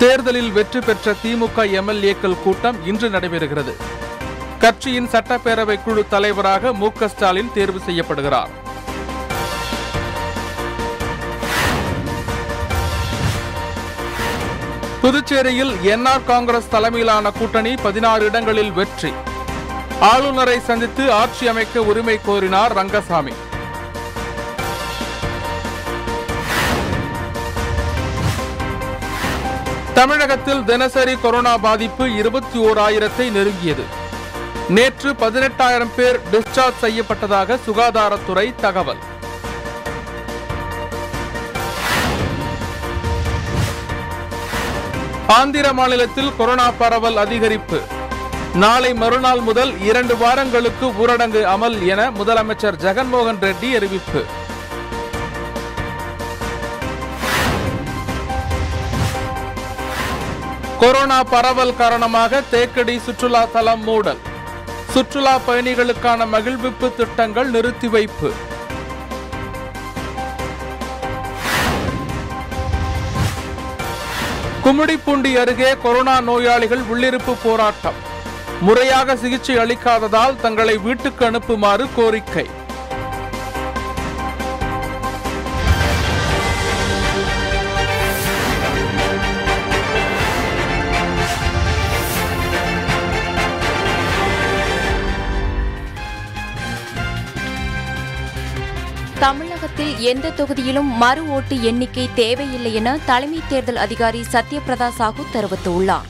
தேர்தலில் வெற்றி பெற்ற திமுக எம்எல்ஏக்கள் கூட்டம் இன்று நடைபெறுகிறது கட்சியின் சட்டப்பேரவை குழு தலைவராக மு க ஸ்டாலின் தேர்வு செய்யப்படுகிறார் புதுச்சேரியில் என்ஆர் காங்கிரஸ் தலைமையிலான கூட்டணி பதினாறு இடங்களில் வெற்றி ஆளுநரை சந்தித்து ஆட்சி அமைக்க உரிமை கோரினார் ரங்கசாமி தமிழகத்தில் தினசரி கொரோனா பாதிப்பு இருபத்தி ஓராயிரத்தை நெருங்கியது நேற்று பதினெட்டாயிரம் பேர் டிஸ்சார்ஜ் செய்யப்பட்டதாக சுகாதாரத்துறை தகவல் ஆந்திர மாநிலத்தில் கொரோனா பரவல் அதிகரிப்பு நாளை மறுநாள் முதல் இரண்டு வாரங்களுக்கு ஊரடங்கு அமல் என முதலமைச்சர் ஜெகன்மோகன் ரெட்டி அறிவிப்பு கொரோனா பரவல் காரணமாக தேக்கடி சுற்றுலா தலம் மூடல் சுற்றுலா பயணிகளுக்கான மகிழ்விப்பு திட்டங்கள் நிறுத்தி வைப்பு கும்மிடிப்பூண்டி அருகே கொரோனா நோயாளிகள் உள்ளிருப்பு போராட்டம் முறையாக சிகிச்சை அளிக்காததால் தங்களை வீட்டுக்கு அனுப்புமாறு கோரிக்கை தமிழகத்தில் எந்த தொகுதியிலும் மறு ஓட்டு எண்ணிக்கை தேவையில்லை என தலைமை தேர்தல் அதிகாரி சத்யபிரதா சாஹூ தெரிவித்துள்ளார்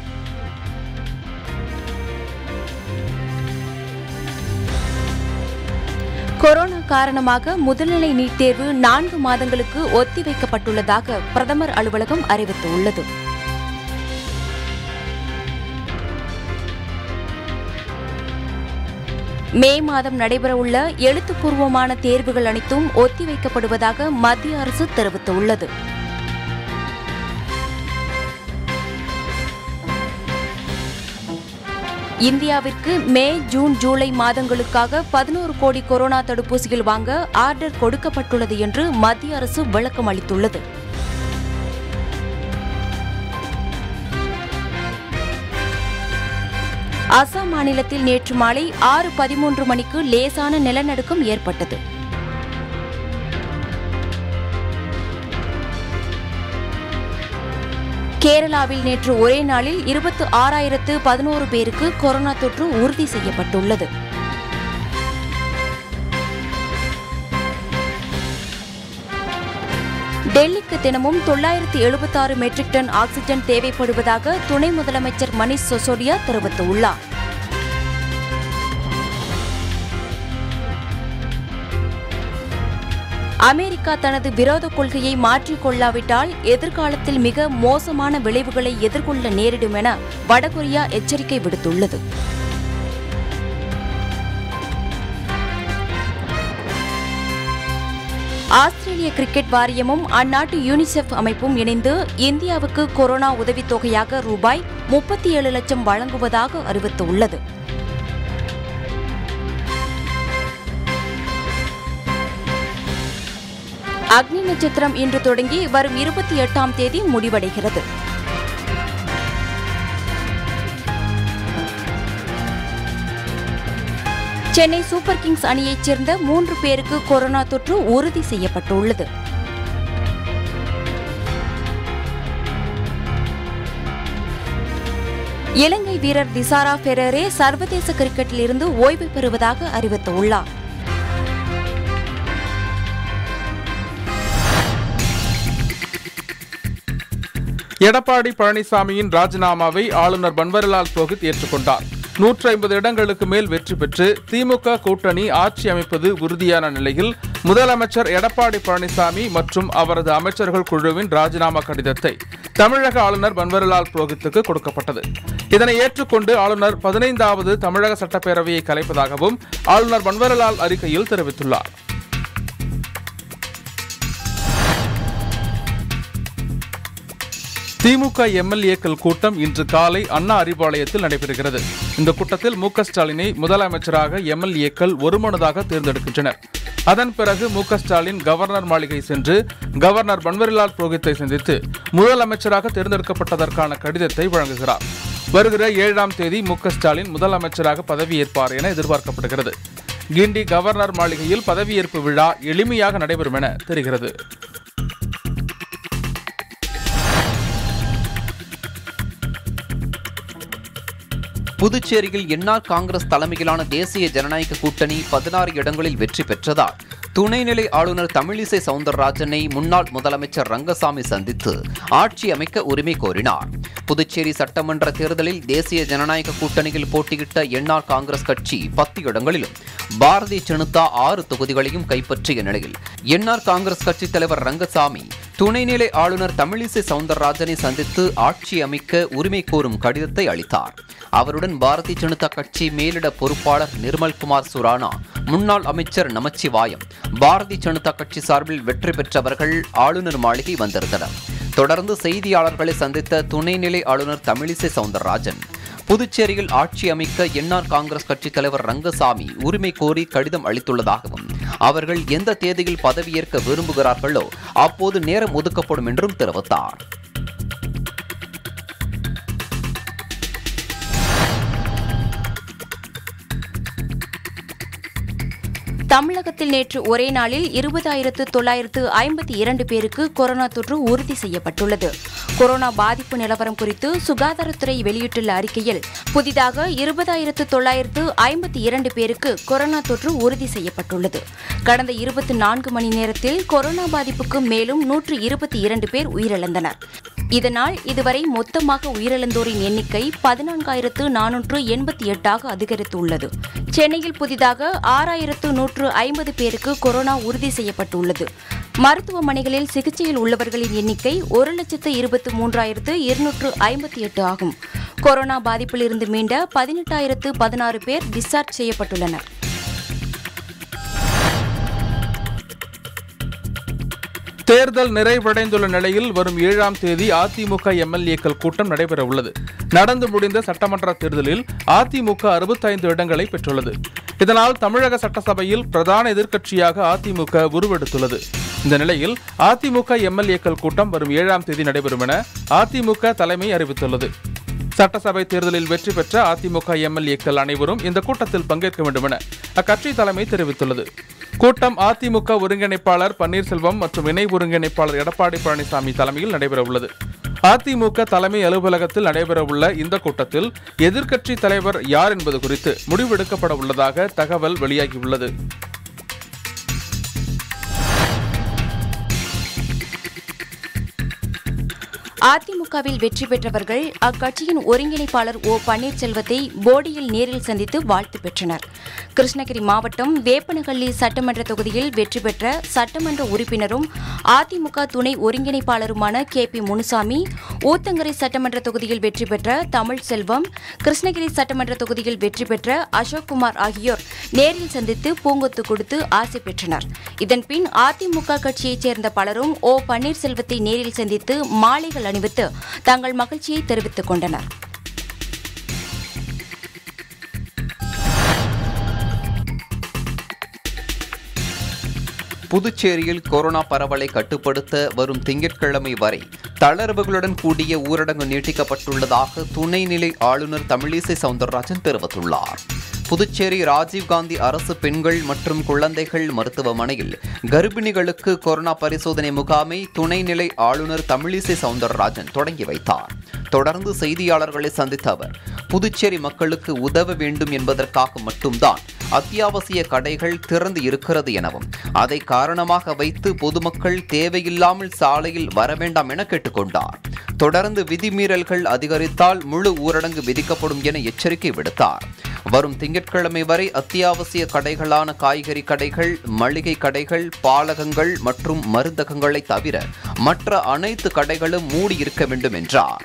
கொரோனா காரணமாக முதுநிலை நீட் தேர்வு நான்கு மாதங்களுக்கு ஒத்திவைக்கப்பட்டுள்ளதாக பிரதமர் அலுவலகம் அறிவித்துள்ளது மே மாதம் நடைபெறவுள்ள எழுத்துப்பூர்வமான தேர்வுகள் அனைத்தும் ஒத்திவைக்கப்படுவதாக மத்திய அரசு தெரிவித்துள்ளது இந்தியாவிற்கு மே ஜூன் ஜூலை மாதங்களுக்காக பதினோரு கோடி கொரோனா தடுப்பூசிகள் வாங்க ஆர்டர் கொடுக்கப்பட்டுள்ளது என்று மத்திய அரசு விளக்கம் அளித்துள்ளது அசாம் மாநிலத்தில் நேற்று மாலை ஆறு பதிமூன்று மணிக்கு லேசான நிலநடுக்கம் ஏற்பட்டது கேரளாவில் நேற்று ஒரே நாளில் இருபத்து ஆறாயிரத்து பதினோரு பேருக்கு கொரோனா தொற்று உறுதி செய்யப்பட்டுள்ளது டெல்லிக்கு தினமும் தொள்ளாயிரத்து எழுபத்தாறு மெட்ரிக் டன் ஆக்ஸிஜன் தேவைப்படுவதாக துணை முதலமைச்சர் மணிஷ் சொசோடியா தெரிவித்துள்ளார் அமெரிக்கா தனது விரோத கொள்கையை மாற்றிக் கொள்ளாவிட்டால் எதிர்காலத்தில் மிக மோசமான விளைவுகளை எதிர்கொள்ள நேரிடும் என வடகொரியா எச்சரிக்கை விடுத்துள்ளது ஆஸ்திரேலிய கிரிக்கெட் வாரியமும் அந்நாட்டு யூனிசெஃப் அமைப்பும் இணைந்து இந்தியாவுக்கு கொரோனா உதவித்தொகையாக ரூபாய் முப்பத்தி ஏழு லட்சம் வழங்குவதாக அறிவித்துள்ளது அக்னி நட்சத்திரம் இன்று தொடங்கி வரும் இருபத்தி எட்டாம் தேதி முடிவடைகிறது சென்னை சூப்பர் கிங்ஸ் அணியைச் சேர்ந்த மூன்று பேருக்கு கொரோனா தொற்று உறுதி செய்யப்பட்டுள்ளது இலங்கை வீரர் திசாரா ஃபெரரே சர்வதேச கிரிக்கெட்டில் இருந்து ஓய்வு பெறுவதாக அறிவித்துள்ளார் எடப்பாடி பழனிசாமியின் ராஜினாமாவை ஆளுநர் பன்வரிலால் புரோஹித் ஏற்றுக்கொண்டார் நூற்றி ஐம்பது இடங்களுக்கு மேல் வெற்றி பெற்று திமுக கூட்டணி ஆட்சி அமைப்பது உறுதியான நிலையில் முதலமைச்சர் எடப்பாடி பழனிசாமி மற்றும் அவரது அமைச்சர்கள் குழுவின் ராஜினாமா கடிதத்தை தமிழக ஆளுநர் பன்வரிலால் புரோஹித்துக்கு கொடுக்கப்பட்டது இதனை ஏற்றுக்கொண்டு ஆளுநர் பதினைந்தாவது தமிழக சட்டப்பேரவையை கலைப்பதாகவும் ஆளுநர் பன்வரிலால் அறிக்கையில் தெரிவித்துள்ளார் திமுக எம்எல்ஏக்கள் கூட்டம் இன்று காலை அண்ணா அறிவாலயத்தில் நடைபெறுகிறது இந்த கூட்டத்தில் மு க ஸ்டாலினை முதலமைச்சராக எம்எல்ஏக்கள் ஒருமனதாக தேர்ந்தெடுக்கின்றனர் அதன் பிறகு மு க ஸ்டாலின் கவர்னர் மாளிகை சென்று கவர்னர் பன்வரிலால் புரோஹித்தை சந்தித்து முதலமைச்சராக தேர்ந்தெடுக்கப்பட்டதற்கான கடிதத்தை வழங்குகிறார் வருகிற ஏழாம் தேதி மு க ஸ்டாலின் முதலமைச்சராக பதவியேற்பார் என எதிர்பார்க்கப்படுகிறது கிண்டி கவர்னர் மாளிகையில் பதவியேற்பு விழா எளிமையாக நடைபெறும் என தெரிகிறது புதுச்சேரியில் என்ஆர் காங்கிரஸ் தலைமையிலான தேசிய ஜனநாயக கூட்டணி பதினாறு இடங்களில் வெற்றி பெற்றதால் துணைநிலை ஆளுநர் தமிழிசை சவுந்தரராஜனை முன்னாள் முதலமைச்சர் ரங்கசாமி சந்தித்து ஆட்சி அமைக்க உரிமை கோரினார் புதுச்சேரி சட்டமன்ற தேர்தலில் தேசிய ஜனநாயக கூட்டணியில் போட்டியிட்ட என்ஆர் காங்கிரஸ் கட்சி பத்து இடங்களிலும் பாரதிய ஜனதா ஆறு தொகுதிகளையும் கைப்பற்றிய நிலையில் என்ஆர் காங்கிரஸ் கட்சி தலைவர் ரங்கசாமி துணைநிலை ஆளுநர் தமிழிசை சவுந்தரராஜனை சந்தித்து ஆட்சி அமைக்க உரிமை கோரும் கடிதத்தை அளித்தார் அவருடன் பாரதிய ஜனதா கட்சி மேலிட பொறுப்பாளர் நிர்மல்குமார் சுரானா முன்னாள் அமைச்சர் நமச்சிவாயம் பாரதிய ஜனதா கட்சி சார்பில் வெற்றி பெற்றவர்கள் ஆளுநர் மாளிகை வந்திருந்தனர் தொடர்ந்து செய்தியாளர்களை சந்தித்த துணைநிலை ஆளுநர் தமிழிசை சவுந்தரராஜன் புதுச்சேரியில் ஆட்சி அமைக்க என்ஆர் காங்கிரஸ் கட்சித் தலைவர் ரங்கசாமி உரிமை கோரி கடிதம் அளித்துள்ளதாகவும் அவர்கள் எந்த தேதியில் பதவியேற்க விரும்புகிறார்களோ அப்போது நேரம் ஒதுக்கப்படும் என்றும் தெரிவித்தார் தமிழகத்தில் நேற்று ஒரே நாளில் இருபதாயிரத்து தொள்ளாயிரத்து ஐம்பத்தி இரண்டு பேருக்கு கொரோனா தொற்று உறுதி செய்யப்பட்டுள்ளது கொரோனா பாதிப்பு நிலவரம் குறித்து சுகாதாரத்துறை வெளியிட்டுள்ள அறிக்கையில் புதிதாக இருபதாயிரத்து தொள்ளாயிரத்து ஐம்பத்தி இரண்டு பேருக்கு கொரோனா தொற்று உறுதி செய்யப்பட்டுள்ளது கடந்த இருபத்தி நான்கு மணி நேரத்தில் கொரோனா பாதிப்புக்கு மேலும் நூற்று இருபத்தி இரண்டு பேர் உயிரிழந்தனர் இதனால் இதுவரை மொத்தமாக உயிரிழந்தோரின் எண்ணிக்கை பதினான்காயிரத்து நானூற்று எண்பத்தி எட்டாக அதிகரித்துள்ளது சென்னையில் புதிதாக ஆறாயிரத்து நூற்று ஐம்பது பேருக்கு கொரோனா உறுதி செய்யப்பட்டுள்ளது மருத்துவமனைகளில் சிகிச்சையில் உள்ளவர்களின் எண்ணிக்கை ஒரு லட்சத்து இருபத்து மூன்றாயிரத்து இருநூற்று ஐம்பத்தி எட்டு ஆகும் கொரோனா பாதிப்பிலிருந்து மீண்ட பதினெட்டாயிரத்து பதினாறு பேர் டிஸ்சார்ஜ் செய்யப்பட்டுள்ளனர் தேர்தல் நிறைவடைந்துள்ள நிலையில் வரும் ஏழாம் தேதி அதிமுக எம்எல்ஏக்கள் கூட்டம் நடைபெற உள்ளது நடந்து முடிந்த சட்டமன்ற தேர்தலில் அதிமுக அறுபத்தைந்து இடங்களை பெற்றுள்ளது இதனால் தமிழக சட்டசபையில் பிரதான எதிர்க்கட்சியாக அதிமுக உருவெடுத்துள்ளது இந்த நிலையில் அதிமுக எம்எல்ஏக்கள் கூட்டம் வரும் ஏழாம் தேதி நடைபெறும் என அதிமுக தலைமை அறிவித்துள்ளது சட்டசபை தேர்தலில் வெற்றி பெற்ற அதிமுக எம்எல்ஏக்கள் அனைவரும் இந்த கூட்டத்தில் பங்கேற்க வேண்டும் என அக்கட்சி தலைமை தெரிவித்துள்ளது கூட்டம் அதிமுக ஒருங்கிணைப்பாளர் பன்னீர்செல்வம் மற்றும் இணை ஒருங்கிணைப்பாளர் எடப்பாடி பழனிசாமி தலைமையில் நடைபெறவுள்ளது அதிமுக தலைமை அலுவலகத்தில் நடைபெறவுள்ள இந்த கூட்டத்தில் எதிர்க்கட்சி தலைவர் யார் என்பது குறித்து முடிவெடுக்கப்பட உள்ளதாக தகவல் வெளியாகியுள்ளது அதிமுகவில் வெற்றி பெற்றவர்கள் அக்கட்சியின் ஒருங்கிணைப்பாளர் ஓ பன்னீர்செல்வத்தை போடியில் நேரில் சந்தித்து வாழ்த்து பெற்றனர் கிருஷ்ணகிரி மாவட்டம் வேப்பனஹள்ளி சட்டமன்ற தொகுதியில் வெற்றி பெற்ற சட்டமன்ற உறுப்பினரும் அதிமுக துணை ஒருங்கிணைப்பாளருமான கே பி முனுசாமி ஊத்தங்கரை சட்டமன்ற தொகுதியில் வெற்றி பெற்ற தமிழ் செல்வம் கிருஷ்ணகிரி சட்டமன்ற தொகுதியில் வெற்றி பெற்ற அசோக்குமார் ஆகியோர் நேரில் சந்தித்து பூங்கொத்து கொடுத்து ஆசை பெற்றனர் இதன்பின் அதிமுக கட்சியைச் சேர்ந்த பலரும் ஓ பன்னீர்செல்வத்தை நேரில் சந்தித்து மாலைகள் அணிவித்து தங்கள் மகிழ்ச்சியை தெரிவித்துக் கொண்டனர் புதுச்சேரியில் கொரோனா பரவலை கட்டுப்படுத்த வரும் திங்கட்கிழமை வரை தளர்வுகளுடன் கூடிய ஊரடங்கு நீட்டிக்கப்பட்டுள்ளதாக துணைநிலை ஆளுநர் தமிழிசை சவுந்தரராஜன் தெரிவித்துள்ளார் புதுச்சேரி ராஜீவ்காந்தி அரசு பெண்கள் மற்றும் குழந்தைகள் மருத்துவமனையில் கர்ப்பிணிகளுக்கு கொரோனா பரிசோதனை முகாமை துணைநிலை ஆளுநர் தமிழிசை சவுந்தரராஜன் தொடங்கி வைத்தார் தொடர்ந்து செய்தியாளர்களை சந்தித்த அவர் புதுச்சேரி மக்களுக்கு உதவ வேண்டும் என்பதற்காக மட்டும்தான் அத்தியாவசிய கடைகள் திறந்து இருக்கிறது எனவும் அதை காரணமாக வைத்து பொதுமக்கள் தேவையில்லாமல் சாலையில் வர வேண்டாம் என கேட்டுக்கொண்டார் தொடர்ந்து விதிமீறல்கள் அதிகரித்தால் முழு ஊரடங்கு விதிக்கப்படும் என எச்சரிக்கை விடுத்தார் வரும் திங்கட்கிழமை வரை அத்தியாவசிய கடைகளான காய்கறி கடைகள் மளிகை கடைகள் பாலகங்கள் மற்றும் மருந்தகங்களை தவிர மற்ற அனைத்து கடைகளும் மூடி இருக்க வேண்டும் என்றார்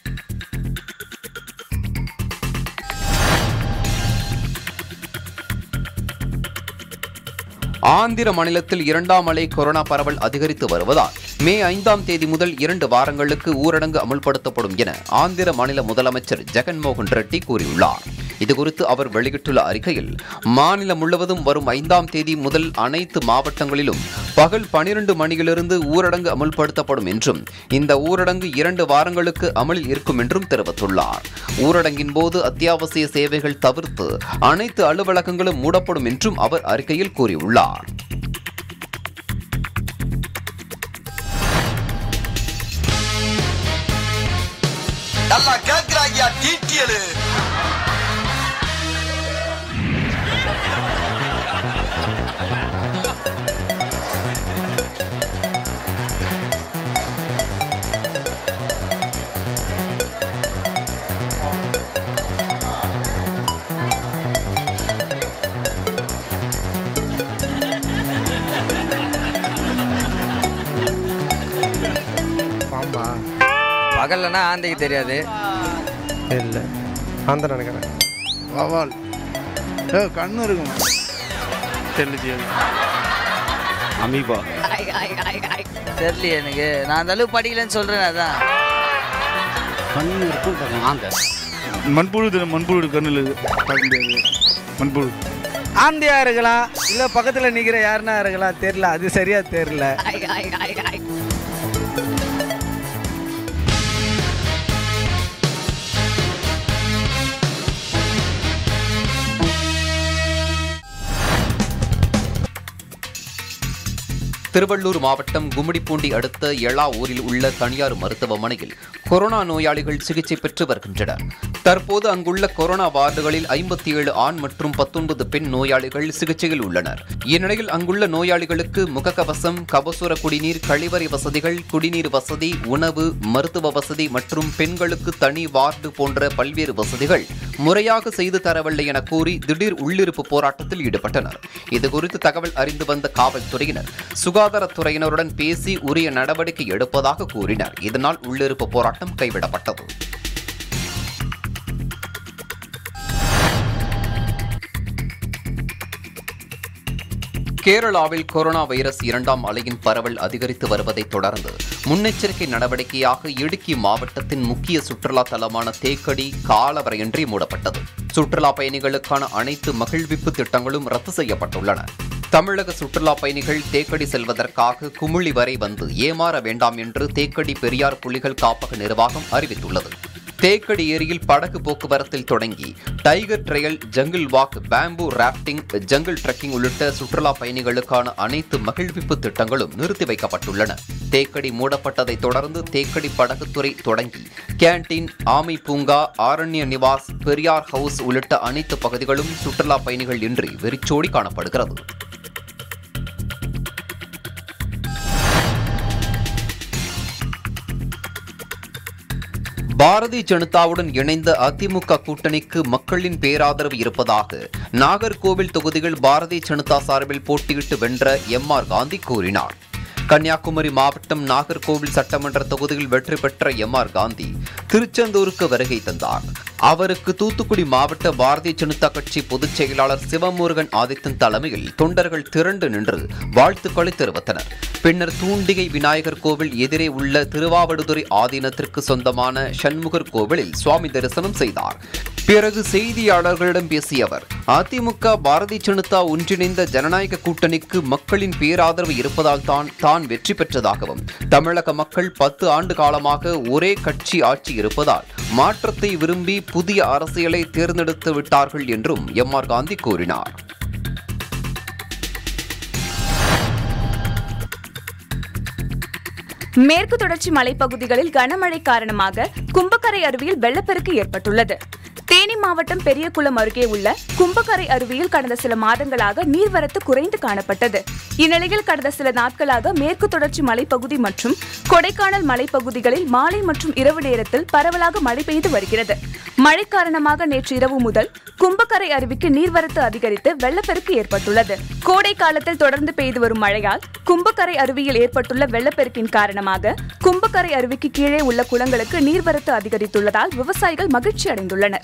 ஆந்திர மாநிலத்தில் இரண்டாம் அலை கொரோனா பரவல் அதிகரித்து வருவதால் மே ஐந்தாம் தேதி முதல் இரண்டு வாரங்களுக்கு ஊரடங்கு அமுல்படுத்தப்படும் என ஆந்திர மாநில முதலமைச்சர் ஜெகன்மோகன் ரெட்டி கூறியுள்ளார் இதுகுறித்து அவர் வெளியிட்டுள்ள அறிக்கையில் மாநிலம் முழுவதும் வரும் ஐந்தாம் தேதி முதல் அனைத்து மாவட்டங்களிலும் பகல் பனிரெண்டு மணியிலிருந்து ஊரடங்கு அமல்படுத்தப்படும் என்றும் இந்த ஊரடங்கு இரண்டு வாரங்களுக்கு அமலில் இருக்கும் என்றும் தெரிவித்துள்ளார் ஊரடங்கின் போது அத்தியாவசிய சேவைகள் தவிர்த்து அனைத்து அலுவலகங்களும் மூடப்படும் என்றும் அவர் அறிக்கையில் கூறியுள்ளார் நல்லா கேக்குறாங்கயா டீட்டியலு பாம்பா பகல்லனா ஆந்தைக்கு தெரியாது இல்லை அந்த நினைக்கிறேன் வவால் ஏ கண்ணு இருக்கும் தெரியல அமீபா தெரியலையே எனக்கு நான் அந்த அளவுக்கு படிக்கலன்னு சொல்றேன் அதான் கண்ணு இருக்கும் ஆந்த மண்புழு தெரியும் மண்புழு கண்ணில் பார்க்க முடியாது மண்புழு ஆந்தையா இருக்கலாம் இல்ல பக்கத்துல நிக்கிற யாருன்னா இருக்கலாம் தெரியல அது சரியா தெரியல திருவள்ளூர் மாவட்டம் கும்மிடிப்பூண்டி அடுத்த எளா ஊரில் உள்ள தனியார் மருத்துவமனையில் கொரோனா நோயாளிகள் சிகிச்சை பெற்று வருகின்றனர் தற்போது அங்குள்ள கொரோனா வார்டுகளில் ஐம்பத்தி ஏழு ஆண் மற்றும் பத்தொன்பது பெண் நோயாளிகள் சிகிச்சையில் உள்ளனர் இந்நிலையில் அங்குள்ள நோயாளிகளுக்கு முகக்கவசம் கபசுர குடிநீர் கழிவறை வசதிகள் குடிநீர் வசதி உணவு மருத்துவ வசதி மற்றும் பெண்களுக்கு தனி வார்டு போன்ற பல்வேறு வசதிகள் முறையாக செய்து தரவில்லை என கூறி திடீர் உள்ளிருப்பு போராட்டத்தில் ஈடுபட்டனர் இதுகுறித்து தகவல் அறிந்து வந்த காவல்துறையினர் சுகாதாரத்துறையினருடன் பேசி உரிய நடவடிக்கை எடுப்பதாக கூறினர் இதனால் உள்ளிருப்பு போராட்டம் கைவிடப்பட்டது கேரளாவில் கொரோனா வைரஸ் இரண்டாம் அலையின் பரவல் அதிகரித்து வருவதைத் தொடர்ந்து முன்னெச்சரிக்கை நடவடிக்கையாக இடுக்கி மாவட்டத்தின் முக்கிய சுற்றுலா தலமான தேக்கடி காலவரையின்றி மூடப்பட்டது சுற்றுலா பயணிகளுக்கான அனைத்து மகிழ்விப்பு திட்டங்களும் ரத்து செய்யப்பட்டுள்ளன தமிழக சுற்றுலா பயணிகள் தேக்கடி செல்வதற்காக குமிழி வரை வந்து ஏமாற வேண்டாம் என்று தேக்கடி பெரியார் புலிகள் காப்பக நிர்வாகம் அறிவித்துள்ளது தேக்கடி ஏரியில் படகு போக்குவரத்தில் தொடங்கி tiger trail jungle walk bamboo rafting jungle trekking உள்ளிட்ட சுற்றுலா பயணிகளுக்கான அனைத்து மகிழ்விப்பு திட்டங்களும் நிறுத்தி வைக்கப்பட்டுள்ளன தேக்கடி மூடப்பட்டதை தொடர்ந்து தேக்கடி படகுத்துறை தொடங்கி கேண்டீன் ஆமை பூங்கா ஆரண்ய நிவாஸ் பெரியார் ஹவுஸ் உள்ளிட்ட அனைத்து பகுதிகளும் சுற்றுலா பயணிகள் இன்றி வெறிச்சோடி காணப்படுகிறது பாரதிய ஜனதாவுடன் இணைந்த அதிமுக கூட்டணிக்கு மக்களின் பேராதரவு இருப்பதாக நாகர்கோவில் தொகுதியில் பாரதிய ஜனதா சார்பில் போட்டியிட்டு வென்ற எம் ஆர் காந்தி கூறினார் கன்னியாகுமரி மாவட்டம் நாகர்கோவில் சட்டமன்ற தொகுதியில் வெற்றி பெற்ற எம் ஆர் காந்தி திருச்செந்தூருக்கு வருகை தந்தார் அவருக்கு தூத்துக்குடி மாவட்ட பாரதிய ஜனதா கட்சி பொதுச் செயலாளர் சிவமுருகன் ஆதித்தன் தலைமையில் தொண்டர்கள் திரண்டு நின்று வாழ்த்துக்களை தெரிவித்தனர் பின்னர் தூண்டிகை விநாயகர் கோவில் எதிரே உள்ள திருவாவடுதுறை ஆதீனத்திற்கு சொந்தமான சண்முகர் கோவிலில் சுவாமி தரிசனம் செய்தார் பிறகு செய்தியாளர்களிடம் பேசிய அவர் அதிமுக பாரதிய ஜனதா ஒன்றிணைந்த ஜனநாயக கூட்டணிக்கு மக்களின் பேராதரவு இருப்பதால் தான் தான் வெற்றி பெற்றதாகவும் தமிழக மக்கள் பத்து ஆண்டு காலமாக ஒரே கட்சி ஆட்சி இருப்பதால் மாற்றத்தை விரும்பி புதிய அரசியலை தேர்ந்தெடுத்து விட்டார்கள் என்றும் எம் ஆர் காந்தி கூறினார் மேற்கு தொடர்ச்சி மலைப்பகுதிகளில் கனமழை காரணமாக கும்பக்கரை அருவியில் வெள்ளப்பெருக்கு ஏற்பட்டுள்ளது தேனி மாவட்டம் பெரியகுளம் அருகே உள்ள கும்பக்கரை அருவியில் கடந்த சில மாதங்களாக நீர்வரத்து குறைந்து காணப்பட்டது இந்நிலையில் கடந்த சில நாட்களாக மேற்கு தொடர்ச்சி மலைப்பகுதி மற்றும் கொடைக்கானல் மலைப்பகுதிகளில் மாலை மற்றும் இரவு நேரத்தில் பரவலாக மழை பெய்து வருகிறது மழை காரணமாக நேற்று இரவு முதல் கும்பக்கரை அருவிக்கு நீர்வரத்து அதிகரித்து வெள்ளப்பெருக்கு ஏற்பட்டுள்ளது கோடை காலத்தில் தொடர்ந்து பெய்து வரும் மழையால் கும்பக்கரை அருவியில் ஏற்பட்டுள்ள வெள்ளப்பெருக்கின் காரணமாக கும்பக்கரை அருவிக்கு கீழே உள்ள குளங்களுக்கு நீர்வரத்து அதிகரித்துள்ளதால் விவசாயிகள் மகிழ்ச்சி அடைந்துள்ளனர்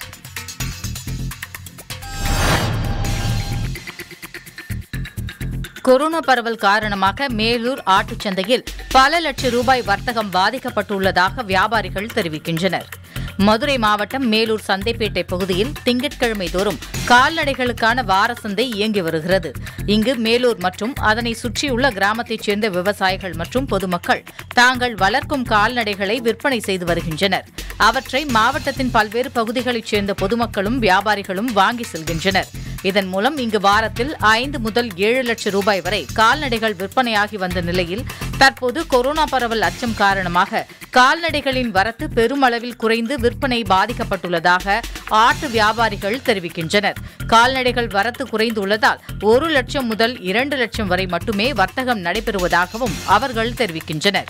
கொரோனா பரவல் காரணமாக மேலூர் ஆட்டுச் சந்தையில் பல லட்சம் ரூபாய் வர்த்தகம் பாதிக்கப்பட்டுள்ளதாக வியாபாரிகள் தெரிவிக்கின்றனர் மதுரை மாவட்டம் மேலூர் சந்தைப்பேட்டை பகுதியில் திங்கட்கிழமை தோறும் கால்நடைகளுக்கான வார சந்தை இயங்கி வருகிறது இங்கு மேலூர் மற்றும் அதனை சுற்றியுள்ள கிராமத்தைச் சேர்ந்த விவசாயிகள் மற்றும் பொதுமக்கள் தாங்கள் வளர்க்கும் கால்நடைகளை விற்பனை செய்து வருகின்றனர் அவற்றை மாவட்டத்தின் பல்வேறு பகுதிகளைச் சேர்ந்த பொதுமக்களும் வியாபாரிகளும் வாங்கி செல்கின்றனர் இதன் மூலம் இங்கு வாரத்தில் ஐந்து முதல் ஏழு லட்சம் ரூபாய் வரை கால்நடைகள் விற்பனையாகி வந்த நிலையில் தற்போது கொரோனா பரவல் அச்சம் காரணமாக கால்நடைகளின் வரத்து பெருமளவில் குறைந்து விற்பனை பாதிக்கப்பட்டுள்ளதாக ஆட்டு வியாபாரிகள் தெரிவிக்கின்றனர் கால்நடைகள் வரத்து குறைந்துள்ளதால் ஒரு லட்சம் முதல் இரண்டு லட்சம் வரை மட்டுமே வர்த்தகம் நடைபெறுவதாகவும் அவர்கள் தெரிவிக்கின்றனர்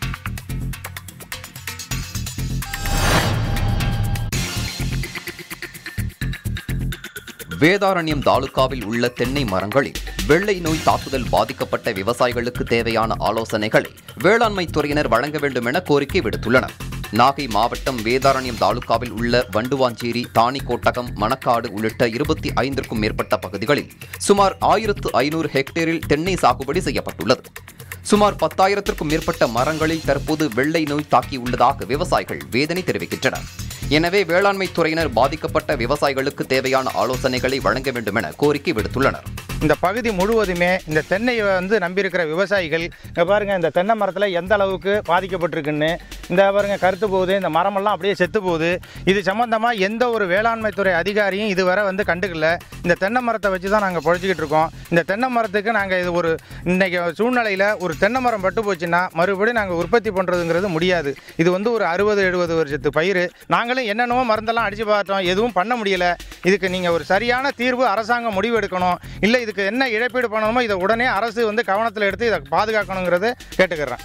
வேதாரண்யம் தாலுகாவில் உள்ள தென்னை மரங்களில் வெள்ளை நோய் தாக்குதல் பாதிக்கப்பட்ட விவசாயிகளுக்கு தேவையான ஆலோசனைகளை வேளாண்மை துறையினர் வழங்க வேண்டும் என கோரிக்கை விடுத்துள்ளனர் நாகை மாவட்டம் வேதாரண்யம் தாலுகாவில் உள்ள வண்டுவாஞ்சேரி தாணிக்கோட்டகம் மணக்காடு உள்ளிட்ட இருபத்தி ஐந்திற்கும் மேற்பட்ட பகுதிகளில் சுமார் ஆயிரத்து ஐநூறு ஹெக்டேரில் தென்னை சாகுபடி செய்யப்பட்டுள்ளது சுமார் பத்தாயிரத்திற்கும் மேற்பட்ட மரங்களில் தற்போது வெள்ளை நோய் தாக்கியுள்ளதாக விவசாயிகள் வேதனை தெரிவிக்கின்றனர் எனவே வேளாண்மை துறையினர் பாதிக்கப்பட்ட விவசாயிகளுக்கு தேவையான ஆலோசனைகளை வழங்க வேண்டும் என கோரிக்கை விடுத்துள்ளனர் இந்த பகுதி முழுவதுமே இந்த தென்னையை வந்து நம்பியிருக்கிற விவசாயிகள் இங்கே பாருங்கள் இந்த தென்னை மரத்தில் எந்த அளவுக்கு பாதிக்கப்பட்டிருக்குன்னு இந்த பாருங்க கருத்து போகுது இந்த மரமெல்லாம் அப்படியே செத்து போகுது இது சம்மந்தமாக எந்த ஒரு வேளாண்மை துறை அதிகாரியும் இதுவரை வந்து கண்டுக்கல இந்த தென்னை மரத்தை வச்சு தான் நாங்கள் பொழைச்சிக்கிட்டு இருக்கோம் இந்த தென்னை மரத்துக்கு நாங்கள் இது ஒரு இன்னைக்கு சூழ்நிலையில் ஒரு தென்னை மரம் பட்டு போச்சுன்னா மறுபடியும் நாங்கள் உற்பத்தி பண்ணுறதுங்கிறது முடியாது இது வந்து ஒரு அறுபது எழுபது வருஷத்து பயிர் நாங்களும் என்னென்னவோ மருந்தெல்லாம் அடித்து பார்த்தோம் எதுவும் பண்ண முடியல இதுக்கு நீங்கள் ஒரு சரியான தீர்வு அரசாங்கம் முடிவு எடுக்கணும் இல்லை இதுக்கு என்ன இழப்பீடு பண்ணணுமோ இதை உடனே அரசு வந்து கவனத்தில் எடுத்து இதை பாதுகாக்கணுங்கிறத கேட்டுக்கிறேன்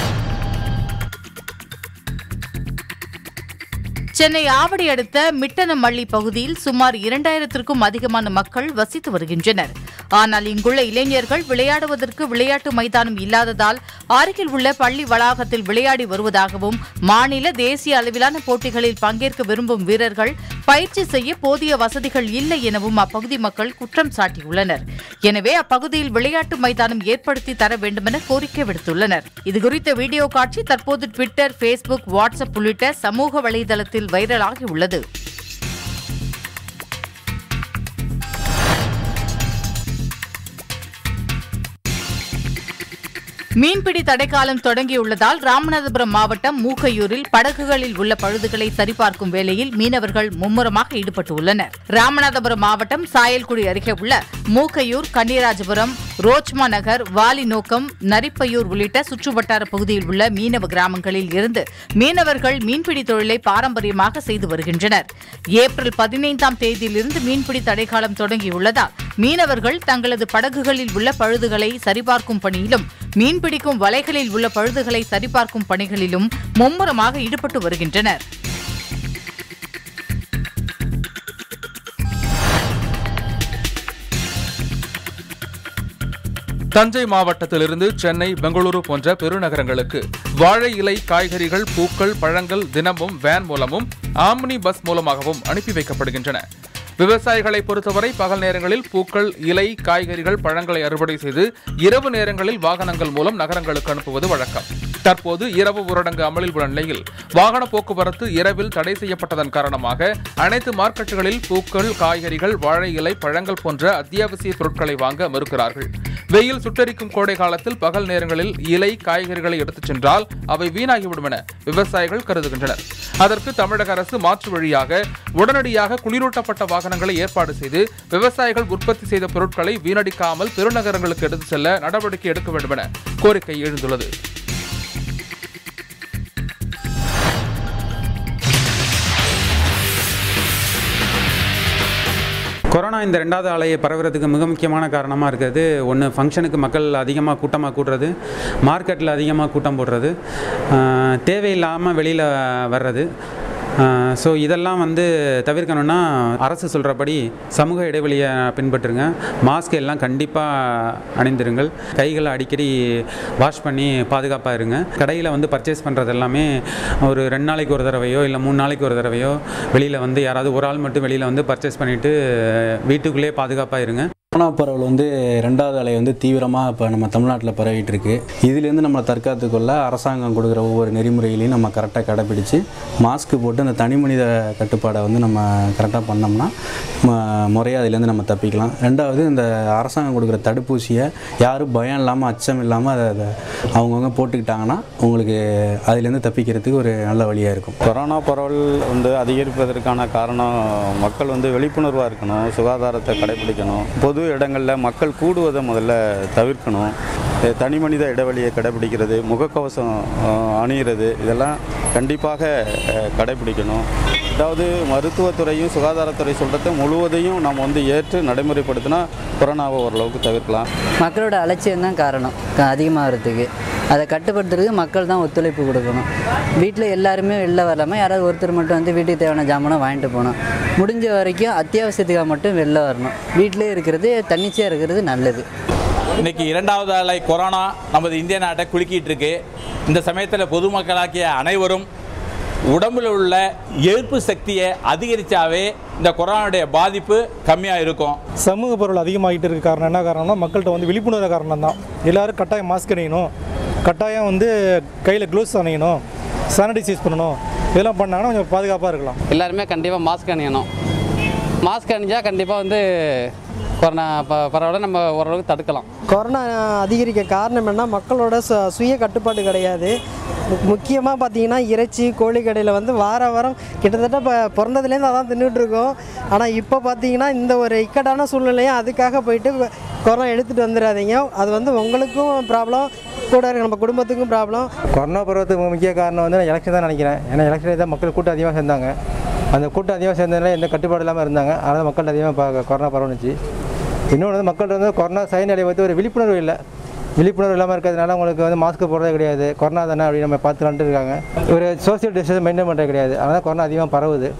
சென்னை ஆவடி அடுத்த மிட்டனமள்ளி பகுதியில் சுமார் இரண்டாயிரத்திற்கும் அதிகமான மக்கள் வசித்து வருகின்றனர் ஆனால் இங்குள்ள இளைஞர்கள் விளையாடுவதற்கு விளையாட்டு மைதானம் இல்லாததால் அருகில் உள்ள பள்ளி வளாகத்தில் விளையாடி வருவதாகவும் மாநில தேசிய அளவிலான போட்டிகளில் பங்கேற்க விரும்பும் வீரர்கள் பயிற்சி செய்ய போதிய வசதிகள் இல்லை எனவும் அப்பகுதி மக்கள் குற்றம் சாட்டியுள்ளனர் எனவே அப்பகுதியில் விளையாட்டு மைதானம் ஏற்படுத்தி தர வேண்டுமென கோரிக்கை விடுத்துள்ளனர் இதுகுறித்த வீடியோ காட்சி தற்போது ட்விட்டர் ஃபேஸ்புக் வாட்ஸ்அப் உள்ளிட்ட சமூக வலைதளத்தில் வைரலாகி உள்ளது மீன்பிடி தடைக்காலம் தொடங்கியுள்ளதால் ராமநாதபுரம் மாவட்டம் மூக்கையூரில் படகுகளில் உள்ள பழுதுகளை சரிபார்க்கும் வேளையில் மீனவர்கள் மும்முரமாக ஈடுபட்டுள்ளனர் ராமநாதபுரம் மாவட்டம் சாயல்குடி அருகே உள்ள மூக்கையூர் கன்னிராஜபுரம் ரோச்மா நகர் வாலிநோக்கம் நரிப்பையூர் உள்ளிட்ட சுற்றுவட்டார பகுதியில் உள்ள மீனவ கிராமங்களில் இருந்து மீனவர்கள் மீன்பிடி தொழிலை பாரம்பரியமாக செய்து வருகின்றனர் ஏப்ரல் பதினைந்தாம் தேதியிலிருந்து மீன்பிடி தடைக்காலம் தொடங்கியுள்ளதால் மீனவர்கள் தங்களது படகுகளில் உள்ள பழுதுகளை சரிபார்க்கும் பணியிலும் மீன்பிடிக்கும் வலைகளில் உள்ள பழுதுகளை சரிபார்க்கும் பணிகளிலும் மும்முரமாக ஈடுபட்டு வருகின்றனர் தஞ்சை மாவட்டத்திலிருந்து சென்னை பெங்களூரு போன்ற பெருநகரங்களுக்கு வாழை இலை காய்கறிகள் பூக்கள் பழங்கள் தினமும் வேன் மூலமும் ஆம்னி பஸ் மூலமாகவும் அனுப்பி வைக்கப்படுகின்றன விவசாயிகளை பொறுத்தவரை பகல் நேரங்களில் பூக்கள் இலை காய்கறிகள் பழங்களை அறுவடை செய்து இரவு நேரங்களில் வாகனங்கள் மூலம் நகரங்களுக்கு அனுப்புவது வழக்கம் தற்போது இரவு ஊரடங்கு அமலில் உள்ள நிலையில் வாகன போக்குவரத்து இரவில் தடை செய்யப்பட்டதன் காரணமாக அனைத்து மார்க்கெட்டுகளில் பூக்கள் காய்கறிகள் வாழை இலை பழங்கள் போன்ற அத்தியாவசிய பொருட்களை வாங்க மறுக்கிறார்கள் வெயில் சுட்டரிக்கும் கோடை காலத்தில் பகல் நேரங்களில் இலை காய்கறிகளை எடுத்துச் சென்றால் அவை வீணாகிவிடும் என விவசாயிகள் கருதுகின்றனர் அதற்கு தமிழக அரசு மாற்று வழியாக உடனடியாக குளிரூட்டப்பட்ட வாகனங்களை ஏற்பாடு செய்து விவசாயிகள் உற்பத்தி செய்த பொருட்களை வீணடிக்காமல் பெருநகரங்களுக்கு எடுத்துச் செல்ல நடவடிக்கை எடுக்க வேண்டும் என கோரிக்கை எழுந்துள்ளது கொரோனா இந்த ரெண்டாவது அலையை பரவுறதுக்கு மிக முக்கியமான காரணமாக இருக்கிறது ஒன்று ஃபங்க்ஷனுக்கு மக்கள் அதிகமாக கூட்டமாக கூட்டுறது மார்க்கெட்டில் அதிகமாக கூட்டம் போடுறது ஆஹ் தேவையில்லாமல் வெளியில் வர்றது ஸோ இதெல்லாம் வந்து தவிர்க்கணும்னா அரசு சொல்கிறபடி சமூக இடைவெளியை பின்பற்றுங்க மாஸ்க் எல்லாம் கண்டிப்பாக அணிந்திருங்கள் கைகளை அடிக்கடி வாஷ் பண்ணி பாதுகாப்பாக இருங்க கடையில் வந்து பர்ச்சேஸ் பண்ணுறது எல்லாமே ஒரு ரெண்டு நாளைக்கு ஒரு தடவையோ இல்லை மூணு நாளைக்கு ஒரு தடவையோ வெளியில் வந்து யாராவது ஒரு ஆள் மட்டும் வெளியில் வந்து பர்ச்சேஸ் பண்ணிவிட்டு வீட்டுக்குள்ளேயே பாதுகாப்பாக இருங்க கொரோனா பரவல் வந்து ரெண்டாவது அலை வந்து தீவிரமாக இப்போ நம்ம தமிழ்நாட்டில் பரவிட்டு இருக்கு இதுலேருந்து நம்மளை தற்காத்துக் கொள்ள அரசாங்கம் கொடுக்குற ஒவ்வொரு நெறிமுறைகளையும் நம்ம கரெக்டாக கடைப்பிடிச்சு மாஸ்க் போட்டு அந்த தனி மனித கட்டுப்பாடை வந்து நம்ம கரெக்டாக பண்ணோம்னா முறையாக அதுலேருந்து நம்ம தப்பிக்கலாம் ரெண்டாவது இந்த அரசாங்கம் கொடுக்குற தடுப்பூசியை யாரும் பயம் இல்லாமல் அச்சம் இல்லாமல் அதை அதை அவங்கவுங்க போட்டுக்கிட்டாங்கன்னா உங்களுக்கு அதுலேருந்து தப்பிக்கிறதுக்கு ஒரு நல்ல வழியாக இருக்கும் கொரோனா பரவல் வந்து அதிகரிப்பதற்கான காரணம் மக்கள் வந்து விழிப்புணர்வாக இருக்கணும் சுகாதாரத்தை கடைபிடிக்கணும் பொது இடங்களில் மக்கள் கூடுவதை முதல்ல தவிர்க்கணும் அஹ் தனி மனித இடைவெளியை கடைபிடிக்கிறது முகக்கவசம் அஹ், அணியிறது இதெல்லாம் கண்டிப்பாக அஹ், கடைபிடிக்கணும் அதாவது மருத்துவத்துறையும் சுகாதாரத்துறை சொல்கிறத முழுவதையும் நம்ம வந்து ஏற்று நடைமுறைப்படுத்தினா கொரோனாவை ஓரளவுக்கு தவிர்க்கலாம் மக்களோட அலட்சியம் தான் காரணம் க- அதிகமாகிறதுக்கு அதை கட்டுப்படுத்துறதுக்கு மக்கள் தான் ஒத்துழைப்பு கொடுக்கணும் வீட்டில் எல்லாருமே வெளில வராமல் யாராவது ஒருத்தர் மட்டும் வந்து வீட்டுக்கு தேவையான ஜாமானை வாங்கிட்டு போகணும் முடிஞ்ச வரைக்கும் அத்தியாவசியத்துக்காக மட்டும் வெளில வரணும் வீட்டிலே இருக்கிறது தன்னிச்சையாக இருக்கிறது நல்லது இன்னைக்கு இரண்டாவது அலை கொரோனா நமது இந்திய நாட்டை குலுக்கிட்டு இருக்கு இந்த சமயத்தில் பொதுமக்களாக்கிய அனைவரும் உடம்புல உள்ள எதிர்ப்பு சக்தியை அதிகரித்தாவே இந்த கொரோனாவுடைய பாதிப்பு கம்மியாக இருக்கும் சமூக பரவல் அதிகமாகிட்டு இருக்க காரணம் என்ன காரணம்னா மக்கள்கிட்ட வந்து விழிப்புணர்வு காரணம் தான் எல்லாரும் கட்டாயம் மாஸ்க் அணியணும் கட்டாயம் வந்து கையில் க்ளோவ்ஸ் அணியணும் சானிடைசைஸ் பண்ணணும் இதெல்லாம் பண்ணாங்கன்னா கொஞ்சம் பாதுகாப்பாக இருக்கலாம் எல்லாருமே கண்டிப்பாக மாஸ்க் அணியணும் மாஸ்க் அணிஞ்சால் கண்டிப்பாக வந்து கொரோனா ப பரவாயில்ல நம்ம ஓரளவுக்கு தடுக்கலாம் கொரோனா அதிகரிக்க காரணம் என்ன மக்களோட சு- சுய கட்டுப்பாடு கிடையாது முக்கியமாக பார்த்தீங்கன்னா இறைச்சி கோழி கடையில் வந்து வார வாரம் கிட்டத்தட்ட இப்போ பிறந்ததுலேருந்து அதான் தின்னுட்டு இருக்கோம் ஆனால் இப்போ பார்த்தீங்கன்னா இந்த ஒரு இக்கட்டான சூழ்நிலையும் அதுக்காக போயிட்டு கொரோனா எடுத்துகிட்டு வந்துடாதீங்க அது வந்து உங்களுக்கும் ப்ராப்ளம் கூட இருக்க நம்ம குடும்பத்துக்கும் ப்ராப்ளம் கொரோனா பருவத்துக்கு முக்கிய காரணம் வந்து நான் எலெக்ஷன் தான் நினைக்கிறேன் ஏன்னா எலெக்ஷனில் தான் மக்கள் கூட்டம் அதிகமாக சேர்ந்தாங்க அந்த கூட்டம் அதிகமாக சேர்ந்ததுனால எந்த கட்டுப்பாடு இல்லாமல் இருந்தாங்க அதனால் மக்கள் அதிகமாக ப- கொரோனா பரவணுச்சு இன்னொன்று வந்து மக்கள் வந்து கொரோனா சைநிலை பற்றி ஒரு விழிப்புணர்வு இல்லை விழிப்புணர்வு இல்லாமல் இருக்கிறதுனால உங்களுக்கு வந்து மாஸ்க் போடுறதே கிடையாது கொரோனா தானே அப்படி நம்ம பார்த்துலான்ட்டு இருக்காங்க ஒரு சோஷியல் டிஸ்டன்ஸ் மெயின்டைன் பண்ணுறது கிடையாது அதனால் கொரோனா அதிகமாக பரவுது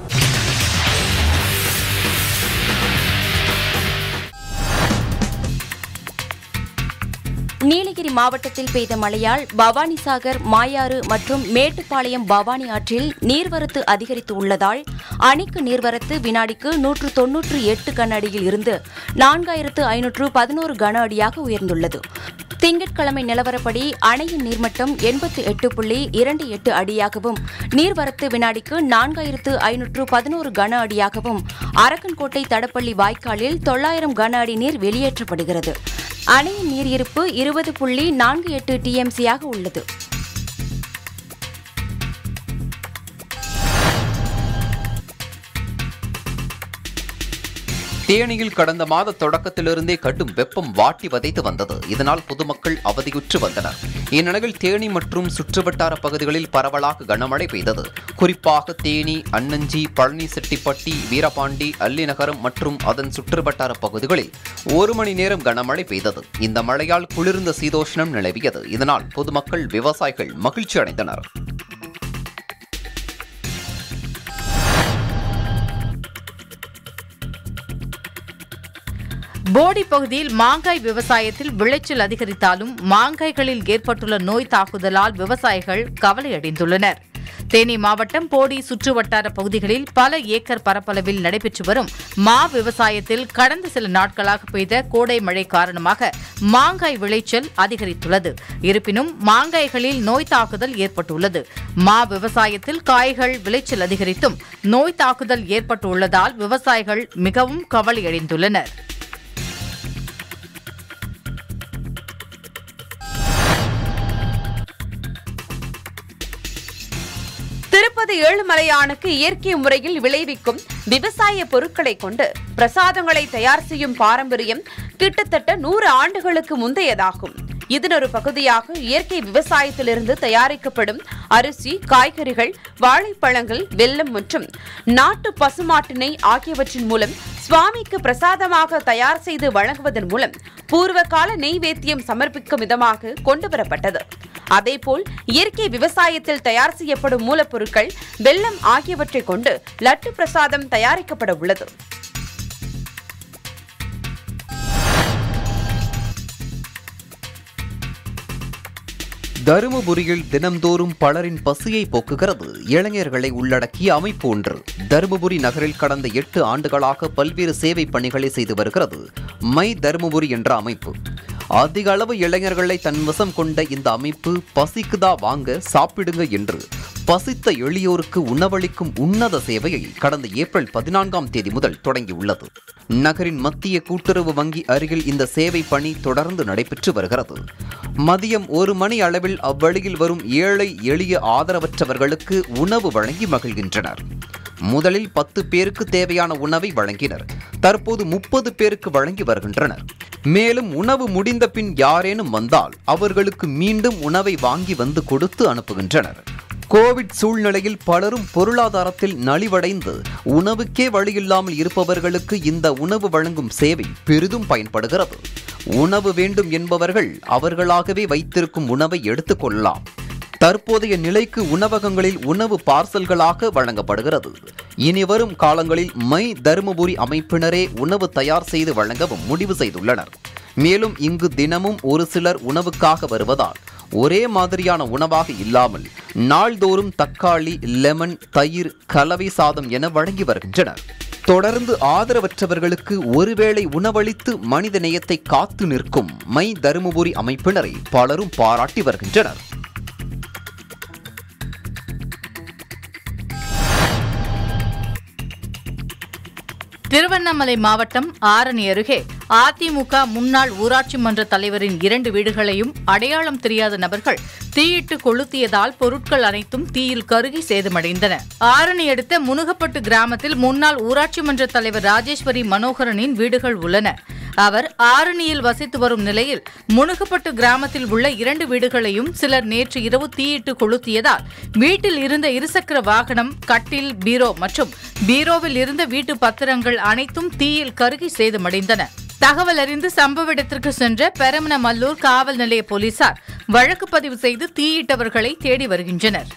நீலகிரி மாவட்டத்தில் பெய்த மழையால் பவானிசாகர் மாயாறு மற்றும் மேட்டுப்பாளையம் பவானி ஆற்றில் நீர்வரத்து அதிகரித்து உள்ளதால் அணைக்கு நீர்வரத்து வினாடிக்கு நூற்று தொன்னூற்று எட்டு கன அடியில் இருந்து நான்காயிரத்து ஐநூற்று பதினோரு கன அடியாக உயர்ந்துள்ளது திங்கட்கிழமை நிலவரப்படி அணையின் நீர்மட்டம் எண்பத்தி எட்டு புள்ளி இரண்டு எட்டு அடியாகவும் நீர்வரத்து வினாடிக்கு நான்காயிரத்து ஐநூற்று பதினோரு கன அடியாகவும் அரக்கன்கோட்டை தடப்பள்ளி வாய்க்காலில் தொள்ளாயிரம் கன அடி நீர் வெளியேற்றப்படுகிறது அணையின் நீர் இருப்பு இருபது புள்ளி நான்கு எட்டு டிஎம்சியாக உள்ளது தேனியில் கடந்த மாத தொடக்கத்திலிருந்தே கடும் வெப்பம் வாட்டி வதைத்து வந்தது இதனால் பொதுமக்கள் அவதியுற்று வந்தனர் இந்நிலையில் தேனி மற்றும் சுற்றுவட்டார பகுதிகளில் பரவலாக கனமழை பெய்தது குறிப்பாக தேனி அன்னஞ்சி பழனி செட்டிப்பட்டி வீரபாண்டி அல்லிநகரம் மற்றும் அதன் சுற்றுவட்டார பகுதிகளில் ஒரு மணி நேரம் கனமழை பெய்தது இந்த மழையால் குளிர்ந்த சீதோஷ்ணம் நிலவியது இதனால் பொதுமக்கள் விவசாயிகள் மகிழ்ச்சி அடைந்தனர் போடி பகுதியில் மாங்காய் விவசாயத்தில் விளைச்சல் அதிகரித்தாலும் மாங்காய்களில் ஏற்பட்டுள்ள நோய் தாக்குதலால் விவசாயிகள் கவலையடைந்துள்ளனர் தேனி மாவட்டம் போடி சுற்றுவட்டார பகுதிகளில் பல ஏக்கர் பரப்பளவில் நடைபெற்று வரும் மா விவசாயத்தில் கடந்த சில நாட்களாக பெய்த கோடை மழை காரணமாக மாங்காய் விளைச்சல் அதிகரித்துள்ளது இருப்பினும் மாங்காய்களில் நோய் தாக்குதல் ஏற்பட்டுள்ளது மா விவசாயத்தில் காய்கள் விளைச்சல் அதிகரித்தும் நோய் தாக்குதல் ஏற்பட்டுள்ளதால் விவசாயிகள் மிகவும் கவலையடைந்துள்ளனர் திருப்பதி ஏழுமலையானுக்கு இயற்கை முறையில் விளைவிக்கும் விவசாய பொருட்களை கொண்டு பிரசாதங்களை தயார் செய்யும் பாரம்பரியம் கிட்டத்தட்ட நூறு ஆண்டுகளுக்கு முந்தையதாகும் இதன் ஒரு பகுதியாக இயற்கை விவசாயத்திலிருந்து தயாரிக்கப்படும் அரிசி காய்கறிகள் வாழைப்பழங்கள் வெல்லம் மற்றும் நாட்டு பசுமாட்டினை ஆகியவற்றின் மூலம் சுவாமிக்கு பிரசாதமாக தயார் செய்து வழங்குவதன் மூலம் பூர்வகால நெய்வேத்தியம் சமர்ப்பிக்கும் விதமாக கொண்டுவரப்பட்டது அதேபோல் இயற்கை விவசாயத்தில் தயார் செய்யப்படும் மூலப்பொருட்கள் வெல்லம் ஆகியவற்றை கொண்டு லட்டு பிரசாதம் தயாரிக்கப்பட உள்ளது தருமபுரியில் தினம்தோறும் பலரின் பசியை போக்குகிறது இளைஞர்களை உள்ளடக்கிய அமைப்பு ஒன்று தருமபுரி நகரில் கடந்த எட்டு ஆண்டுகளாக பல்வேறு சேவை பணிகளை செய்து வருகிறது மை தருமபுரி என்ற அமைப்பு அதிக அளவு இளைஞர்களை தன் வசம் கொண்ட இந்த அமைப்பு பசிக்குதா வாங்க சாப்பிடுங்க என்று பசித்த எளியோருக்கு உணவளிக்கும் உன்னத சேவையை கடந்த ஏப்ரல் பதினான்காம் தேதி முதல் தொடங்கியுள்ளது நகரின் மத்திய கூட்டுறவு வங்கி அருகில் இந்த சேவை பணி தொடர்ந்து நடைபெற்று வருகிறது மதியம் ஒரு மணி அளவில் அவ்வழியில் வரும் ஏழை எளிய ஆதரவற்றவர்களுக்கு உணவு வழங்கி மகிழ்கின்றனர் முதலில் பத்து பேருக்கு தேவையான உணவை வழங்கினர் தற்போது முப்பது பேருக்கு வழங்கி வருகின்றனர் மேலும் உணவு முடிந்த பின் யாரேனும் வந்தால் அவர்களுக்கு மீண்டும் உணவை வாங்கி வந்து கொடுத்து அனுப்புகின்றனர் கோவிட் சூழ்நிலையில் பலரும் பொருளாதாரத்தில் நலிவடைந்து உணவுக்கே வழியில்லாமல் இருப்பவர்களுக்கு இந்த உணவு வழங்கும் சேவை பெரிதும் பயன்படுகிறது உணவு வேண்டும் என்பவர்கள் அவர்களாகவே வைத்திருக்கும் உணவை எடுத்துக்கொள்ளலாம் தற்போதைய நிலைக்கு உணவகங்களில் உணவு பார்சல்களாக வழங்கப்படுகிறது இனி வரும் காலங்களில் மை தருமபுரி அமைப்பினரே உணவு தயார் செய்து வழங்கவும் முடிவு செய்துள்ளனர் மேலும் இங்கு தினமும் ஒரு சிலர் உணவுக்காக வருவதால் ஒரே மாதிரியான உணவாக இல்லாமல் நாள்தோறும் தக்காளி லெமன் தயிர் கலவை சாதம் என வழங்கி வருகின்றனர் தொடர்ந்து ஆதரவற்றவர்களுக்கு ஒருவேளை உணவளித்து மனித நேயத்தை காத்து நிற்கும் மை தருமபுரி அமைப்பினரை பலரும் பாராட்டி வருகின்றனர் திருவண்ணாமலை மாவட்டம் ஆரணி அருகே அதிமுக முன்னாள் ஊராட்சி மன்ற தலைவரின் இரண்டு வீடுகளையும் அடையாளம் தெரியாத நபர்கள் தீயிட்டு கொளுத்தியதால் பொருட்கள் அனைத்தும் தீயில் கருகி சேதமடைந்தன ஆரணி அடுத்த முனுகப்பட்டு கிராமத்தில் முன்னாள் ஊராட்சி மன்ற தலைவர் ராஜேஸ்வரி மனோகரனின் வீடுகள் உள்ளன அவர் ஆரணியில் வசித்து வரும் நிலையில் முனுகப்பட்டு கிராமத்தில் உள்ள இரண்டு வீடுகளையும் சிலர் நேற்று இரவு தீயிட்டு கொளுத்தியதால் வீட்டில் இருந்த இருசக்கர வாகனம் கட்டில் பீரோ மற்றும் பீரோவில் இருந்த வீட்டு பத்திரங்கள் அனைத்தும் தீயில் கருகி சேதமடைந்தன தகவல் அறிந்து சம்பவ இடத்திற்கு சென்ற பெரமனமல்லூர் காவல் நிலைய போலீசார் வழக்கு பதிவு செய்து தீயிட்டவர்களை தேடி வருகின்றனர்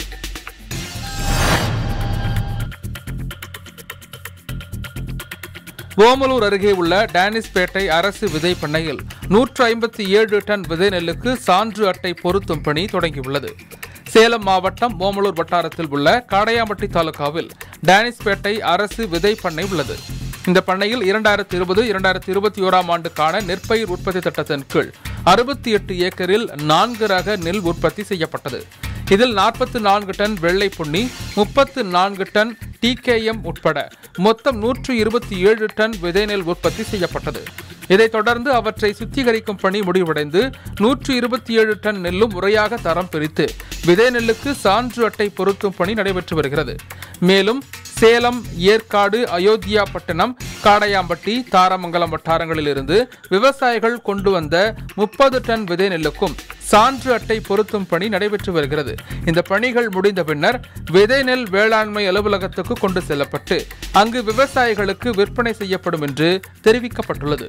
ஓமலூர் அருகே உள்ள டேனிஸ்பேட்டை அரசு விதை பண்ணையில் நூற்று ஐம்பத்தி ஏழு டன் விதை நெல்லுக்கு சான்று அட்டை பொருத்தும் பணி தொடங்கியுள்ளது சேலம் மாவட்டம் ஓமலூர் வட்டாரத்தில் உள்ள காடையாம்பட்டி தாலுகாவில் டேனிஸ்பேட்டை அரசு விதை பண்ணை உள்ளது இந்த பண்ணையில் இரண்டாயிரத்தி இருபது இரண்டாயிரத்தி இருபத்தி ஓராம் ஆண்டுக்கான நெற்பயிர் உற்பத்தி திட்டத்தின் கீழ் அறுபத்தி எட்டு ஏக்கரில் நான்கு ரக நெல் உற்பத்தி செய்யப்பட்டது இதில் நாற்பத்தி நான்கு டன் வெள்ளை புண்ணி முப்பத்து நான்கு டன் டிகேஎம் உட்பட மொத்தம் நூற்று இருபத்தி ஏழு டன் விதை நெல் உற்பத்தி செய்யப்பட்டது இதைத் தொடர்ந்து அவற்றை சுத்திகரிக்கும் பணி முடிவடைந்து நூற்று இருபத்தி ஏழு டன் நெல்லும் முறையாக தரம் பிரித்து விதை நெல்லுக்கு சான்று அட்டை பொருத்தும் பணி நடைபெற்று வருகிறது மேலும் சேலம் ஏற்காடு அயோத்தியா பட்டணம் காடையாம்பட்டி தாரமங்கலம் வட்டாரங்களிலிருந்து விவசாயிகள் கொண்டு வந்த முப்பது டன் விதை நெல்லுக்கும் சான்று அட்டை பொருத்தும் பணி நடைபெற்று வருகிறது இந்த பணிகள் முடிந்த பின்னர் விதை நெல் வேளாண்மை அலுவலகத்துக்கு கொண்டு செல்லப்பட்டு அங்கு விவசாயிகளுக்கு விற்பனை செய்யப்படும் என்று தெரிவிக்கப்பட்டுள்ளது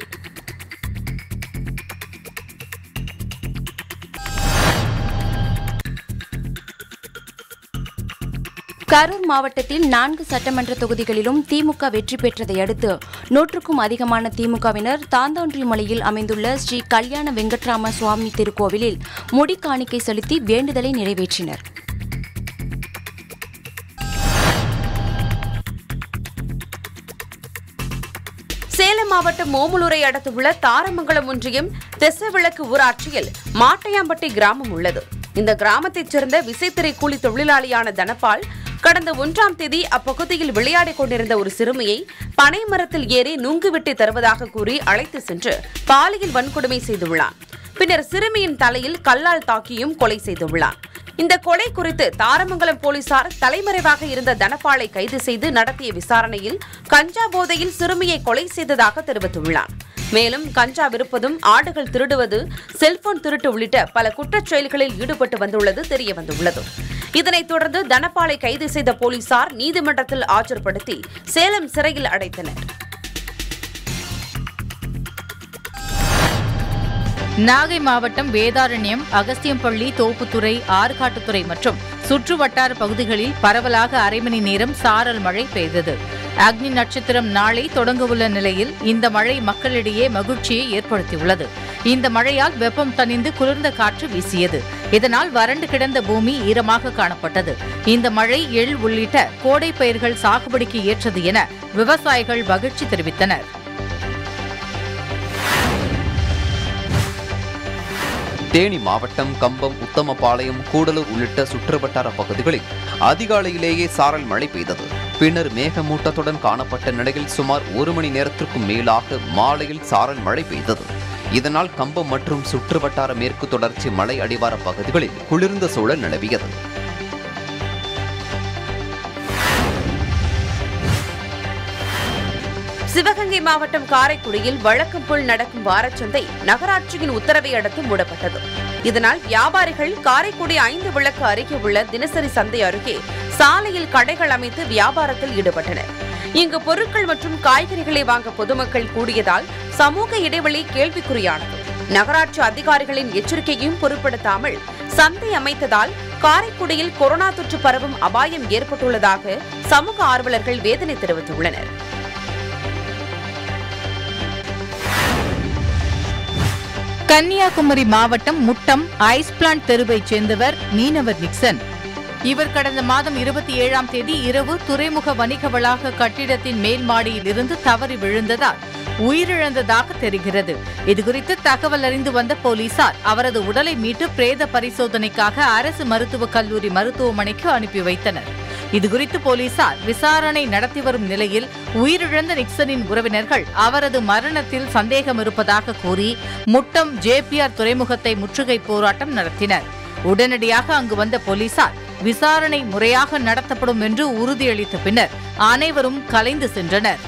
கரூர் மாவட்டத்தில் நான்கு சட்டமன்ற தொகுதிகளிலும் திமுக வெற்றி பெற்றதை அடுத்து நூற்றுக்கும் அதிகமான திமுகவினர் தாந்தோன்றிமலையில் அமைந்துள்ள ஸ்ரீ கல்யாண வெங்கட்ராம சுவாமி திருக்கோவிலில் முடி காணிக்கை செலுத்தி வேண்டுதலை நிறைவேற்றினர் சேலம் மாவட்டம் ஓமலூரை அடுத்துள்ள தாரமங்கலம் ஒன்றியம் திசைவிளக்கு ஊராட்சியில் மாட்டையாம்பட்டி கிராமம் உள்ளது இந்த கிராமத்தைச் சேர்ந்த விசைத்திரை கூலி தொழிலாளியான தனபால் கடந்த ஒன்றாம் தேதி அப்பகுதியில் விளையாடிக் கொண்டிருந்த ஒரு சிறுமியை பனை மரத்தில் ஏறி நுங்கு விட்டு தருவதாக கூறி அழைத்து சென்று பாலியல் வன்கொடுமை செய்துள்ளார் பின்னர் சிறுமியின் தலையில் கல்லால் தாக்கியும் கொலை செய்துள்ளார் இந்த கொலை குறித்து தாரமங்கலம் போலீசார் தலைமறைவாக இருந்த தனபாலை கைது செய்து நடத்திய விசாரணையில் கஞ்சா போதையில் சிறுமியை கொலை செய்ததாக தெரிவித்துள்ளார் மேலும் கஞ்சா விற்பதும் ஆடுகள் திருடுவது செல்போன் திருட்டு உள்ளிட்ட பல குற்றச் செயல்களில் ஈடுபட்டு வந்துள்ளது தெரியவந்துள்ளது இதனைத் தொடர்ந்து தனபாலை கைது செய்த போலீசார் நீதிமன்றத்தில் ஆஜர்படுத்தி சேலம் சிறையில் அடைத்தனர் நாகை மாவட்டம் வேதாரண்யம் அகஸ்தியம்பள்ளி தோப்புத்துறை ஆறுகாட்டுத்துறை மற்றும் சுற்று வட்டார பகுதிகளில் பரவலாக அரை மணி நேரம் சாரல் மழை பெய்தது அக்னி நட்சத்திரம் நாளை தொடங்கவுள்ள நிலையில் இந்த மழை மக்களிடையே மகிழ்ச்சியை ஏற்படுத்தியுள்ளது இந்த மழையால் வெப்பம் தணிந்து குளிர்ந்த காற்று வீசியது இதனால் வறண்டு கிடந்த பூமி ஈரமாக காணப்பட்டது இந்த மழை எள் உள்ளிட்ட கோடை பயிர்கள் சாகுபடிக்கு ஏற்றது என விவசாயிகள் மகிழ்ச்சி தெரிவித்தனர் தேனி மாவட்டம் கம்பம் உத்தமபாளையம் கூடலூர் உள்ளிட்ட சுற்றுவட்டார பகுதிகளில் அதிகாலையிலேயே சாரல் மழை பெய்தது பின்னர் மேகமூட்டத்துடன் காணப்பட்ட நிலையில் சுமார் ஒரு மணி நேரத்திற்கும் மேலாக மாலையில் சாரல் மழை பெய்தது இதனால் கம்பம் மற்றும் சுற்றுவட்டார மேற்கு தொடர்ச்சி மலை அடிவார பகுதிகளில் குளிர்ந்த சூழல் நிலவியது சிவகங்கை மாவட்டம் காரைக்குடியில் வழக்கம் போல் நடக்கும் வாரச்சந்தை நகராட்சியின் உத்தரவை அடுத்து மூடப்பட்டது இதனால் வியாபாரிகள் காரைக்குடி ஐந்து விளக்கு அருகே உள்ள தினசரி சந்தை அருகே சாலையில் கடைகள் அமைத்து வியாபாரத்தில் ஈடுபட்டனர் இங்கு பொருட்கள் மற்றும் காய்கறிகளை வாங்க பொதுமக்கள் கூடியதால் சமூக இடைவெளி கேள்விக்குறியானது நகராட்சி அதிகாரிகளின் எச்சரிக்கையும் பொருட்படுத்தாமல் சந்தை அமைத்ததால் காரைக்குடியில் கொரோனா தொற்று பரவும் அபாயம் ஏற்பட்டுள்ளதாக சமூக ஆர்வலர்கள் வேதனை தெரிவித்துள்ளனர் கன்னியாகுமரி மாவட்டம் முட்டம் ஐஸ் பிளான்ட் தெருவைச் சேர்ந்தவர் மீனவர் நிக்சன் இவர் கடந்த மாதம் இருபத்தி ஏழாம் தேதி இரவு துறைமுக வணிக வளாக கட்டிடத்தின் மேல் மாடியில் இருந்து தவறி விழுந்ததால் உயிரிழந்ததாக தெரிகிறது இதுகுறித்து தகவல் அறிந்து வந்த போலீசார் அவரது உடலை மீட்டு பிரேத பரிசோதனைக்காக அரசு மருத்துவக் கல்லூரி மருத்துவமனைக்கு அனுப்பி வைத்தனர் இதுகுறித்து போலீசார் விசாரணை நடத்தி வரும் நிலையில் உயிரிழந்த நிக்சனின் உறவினர்கள் அவரது மரணத்தில் சந்தேகம் இருப்பதாக கூறி முட்டம் ஜேபிஆர் துறைமுகத்தை முற்றுகை போராட்டம் நடத்தினர் உடனடியாக அங்கு வந்த போலீசார் விசாரணை முறையாக நடத்தப்படும் என்று உறுதியளித்த பின்னர் அனைவரும் கலைந்து சென்றனர்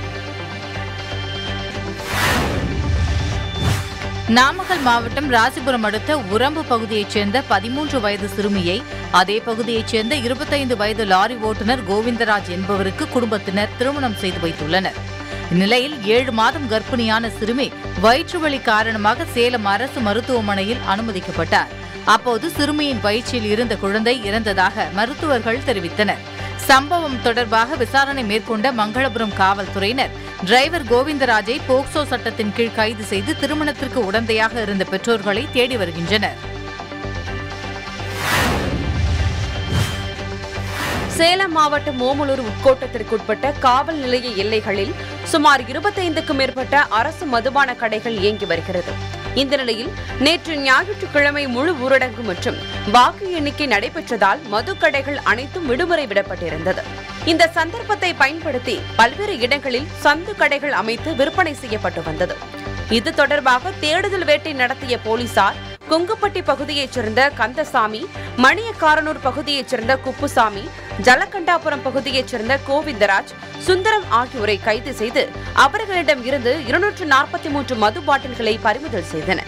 நாமக்கல் மாவட்டம் ராசிபுரம் அடுத்த உரம்பு பகுதியைச் சேர்ந்த பதிமூன்று வயது சிறுமியை அதே பகுதியைச் சேர்ந்த இருபத்தைந்து வயது லாரி ஓட்டுநர் கோவிந்தராஜ் என்பவருக்கு குடும்பத்தினர் திருமணம் செய்து வைத்துள்ளனர் இந்நிலையில் ஏழு மாதம் கர்ப்பிணியான சிறுமி வயிற்றுவலி காரணமாக சேலம் அரசு மருத்துவமனையில் அனுமதிக்கப்பட்டார் அப்போது சிறுமியின் வயிற்றில் இருந்த குழந்தை இறந்ததாக மருத்துவர்கள் தெரிவித்தனர் சம்பவம் தொடர்பாக விசாரணை மேற்கொண்ட மங்களபுரம் காவல்துறையினர் டிரைவர் கோவிந்தராஜை போக்சோ சட்டத்தின் கீழ் கைது செய்து திருமணத்திற்கு உடந்தையாக இருந்த பெற்றோர்களை தேடி வருகின்றனர் சேலம் மாவட்டம் ஓமலூர் உட்கோட்டத்திற்குட்பட்ட காவல் நிலைய எல்லைகளில் சுமார் இருபத்தைந்துக்கும் மேற்பட்ட அரசு மதுபான கடைகள் இயங்கி வருகிறது இந்த நிலையில் நேற்று ஞாயிற்றுக்கிழமை முழு ஊரடங்கு மற்றும் வாக்கு எண்ணிக்கை நடைபெற்றதால் மதுக்கடைகள் அனைத்தும் விடுமுறை விடப்பட்டிருந்தது இந்த சந்தர்ப்பத்தை பயன்படுத்தி பல்வேறு இடங்களில் சந்து கடைகள் அமைத்து விற்பனை செய்யப்பட்டு வந்தது இது தொடர்பாக தேடுதல் வேட்டை நடத்திய போலீசார் கொங்குப்பட்டி பகுதியைச் சேர்ந்த கந்தசாமி மணியக்காரனூர் பகுதியைச் சேர்ந்த குப்புசாமி ஜலகண்டாபுரம் பகுதியைச் சேர்ந்த கோவிந்தராஜ் சுந்தரம் ஆகியோரை கைது செய்து அவர்களிடம் இருந்து இருநூற்று நாற்பத்தி மூன்று மது பாட்டில்களை பறிமுதல் செய்தனர்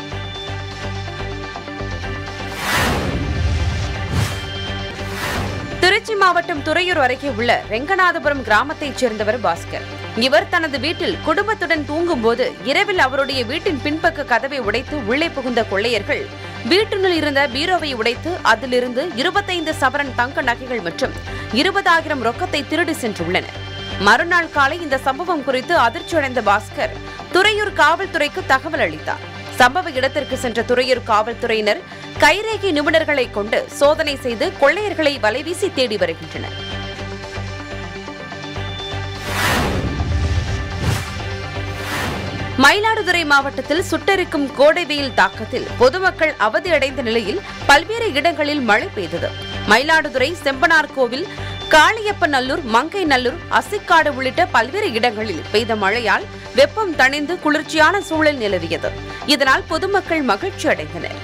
திருச்சி மாவட்டம் துறையூர் அருகே உள்ள ரெங்கநாதபுரம் கிராமத்தைச் சேர்ந்தவர் பாஸ்கர் இவர் தனது வீட்டில் குடும்பத்துடன் தூங்கும்போது இரவில் அவருடைய வீட்டின் பின்பக்க கதவை உடைத்து உள்ளே புகுந்த கொள்ளையர்கள் வீட்டினுள் இருந்த பீரோவை உடைத்து அதிலிருந்து இருபத்தைந்து சவரன் தங்க நகைகள் மற்றும் இருபதாயிரம் ரொக்கத்தை திருடி சென்றுள்ளனர் மறுநாள் காலை இந்த சம்பவம் குறித்து அதிர்ச்சியடைந்த பாஸ்கர் துறையூர் காவல்துறைக்கு தகவல் அளித்தார் சம்பவ இடத்திற்கு சென்ற துறையூர் காவல்துறையினர் கைரேகை நிபுணர்களை கொண்டு சோதனை செய்து கொள்ளையர்களை வலைவீசி தேடி வருகின்றனர் மயிலாடுதுறை மாவட்டத்தில் சுட்டெரிக்கும் கோடை வெயில் தாக்கத்தில் பொதுமக்கள் அவதியடைந்த நிலையில் பல்வேறு இடங்களில் மழை பெய்தது மயிலாடுதுறை செம்பனார் கோவில் காளியப்பநல்லூர் மங்கை நல்லூர் அசிக்காடு உள்ளிட்ட பல்வேறு இடங்களில் பெய்த மழையால் வெப்பம் தணிந்து குளிர்ச்சியான சூழல் நிலவியது இதனால் பொதுமக்கள் மகிழ்ச்சி அடைந்தனர்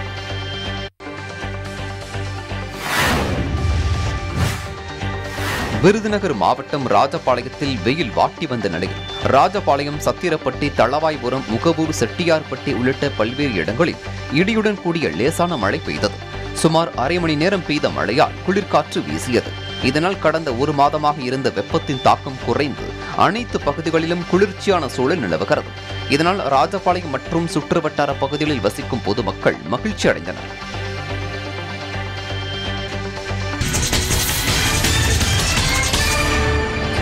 விருதுநகர் மாவட்டம் ராஜபாளையத்தில் வெயில் வாட்டி வந்த நிலையில் ராஜபாளையம் சத்திரப்பட்டி தளவாய்புரம் முகபூர் செட்டியார்பட்டி உள்ளிட்ட பல்வேறு இடங்களில் இடியுடன் கூடிய லேசான மழை பெய்தது சுமார் அரை மணி நேரம் பெய்த மழையால் குளிர்காற்று வீசியது இதனால் கடந்த ஒரு மாதமாக இருந்த வெப்பத்தின் தாக்கம் குறைந்து அனைத்து பகுதிகளிலும் குளிர்ச்சியான சூழல் நிலவுகிறது இதனால் ராஜபாளையம் மற்றும் சுற்றுவட்டார பகுதிகளில் வசிக்கும் பொதுமக்கள் மகிழ்ச்சி அடைந்தனர்